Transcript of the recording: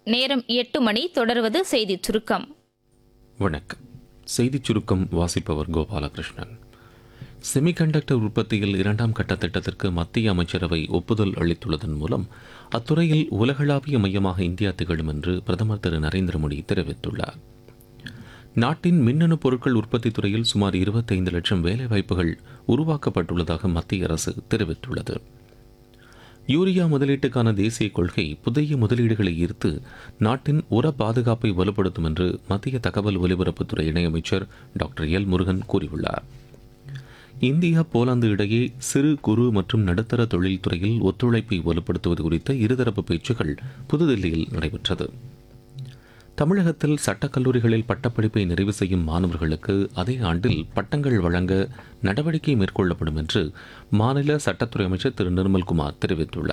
நேரம் எட்டு மணி தொடர்வது செய்திச் சுருக்கம் வணக்கம் செய்திச் சுருக்கம் வாசிப்பவர் கோபாலகிருஷ்ணன் செமிகண்டக்டர் உற்பத்தியில் இரண்டாம் கட்ட திட்டத்திற்கு மத்திய அமைச்சரவை ஒப்புதல் அளித்துள்ளதன் மூலம் அத்துறையில் உலகளாவிய மையமாக இந்தியா திகழும் என்று பிரதமர் திரு நரேந்திர மோடி தெரிவித்துள்ளார் நாட்டின் மின்னணு பொருட்கள் உற்பத்தி துறையில் சுமார் 25 லட்சம் வேலைவாய்ப்புகள் உருவாக்கப்பட்டுள்ளதாக மத்திய அரசு தெரிவித்துள்ளது யூரியா முதலீட்டுக்கான தேசிய கொள்கை புதிய முதலீடுகளை ஈர்த்து நாட்டின் உர பாதுகாப்பை வலுப்படுத்தும் என்று மத்திய தகவல் ஒலிபரப்புத்துறை இணையமைச்சர் டாக்டர் எல் முருகன் கூறியுள்ளார் இந்தியா போலாந்து இடையே சிறு குறு மற்றும் நடுத்தர தொழில்துறையில் ஒத்துழைப்பை வலுப்படுத்துவது குறித்த இருதரப்பு பேச்சுகள் புதுதில்லியில் நடைபெற்றது தமிழகத்தில் சட்டக்கல்லூரிகளில் பட்டப்படிப்பை நிறைவு செய்யும் மாணவர்களுக்கு அதே ஆண்டில் பட்டங்கள் வழங்க நடவடிக்கை மேற்கொள்ளப்படும் என்று மாநில சட்டத்துறை அமைச்சர் திரு நிர்மல்குமார் தெரிவித்துள்ளார்